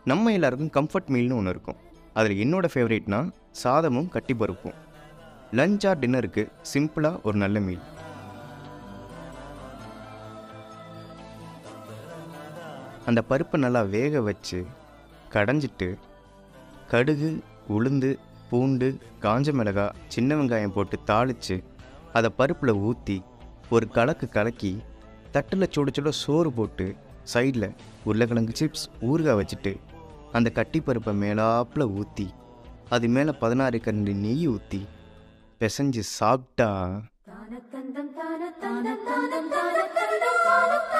நம்ம எல்லாருக்கும் கம்ஃபர்ட் மீல்னு ஒன்று இருக்கும் அதில் என்னோடய ஃபேவரேட்னா சாதமும் கட்டி பருப்பும் லஞ்ச் ஆர் டின்னருக்கு சிம்பிளாக ஒரு நல்ல மீல் அந்த பருப்பை நல்லா வேக வச்சு கடைஞ்சிட்டு கடுகு உளுந்து பூண்டு காஞ்ச மிளகாய் சின்ன வெங்காயம் போட்டு தாளித்து அதை பருப்பில் ஊற்றி ஒரு கலக்கு கலக்கி தட்டில் சுட சுட சோறு போட்டு சைடில் உருளைக்கிழங்கு சிப்ஸ் ஊறுகாய் வச்சுட்டு அந்த கட்டி பருப்பை மேலாப்பில் ஊற்றி அது மேலே பதினாறு கரண்டி நெய் ஊற்றி பிசைஞ்சு சாப்பிட்டா தான தந்தம் தான தான தான தான தான தான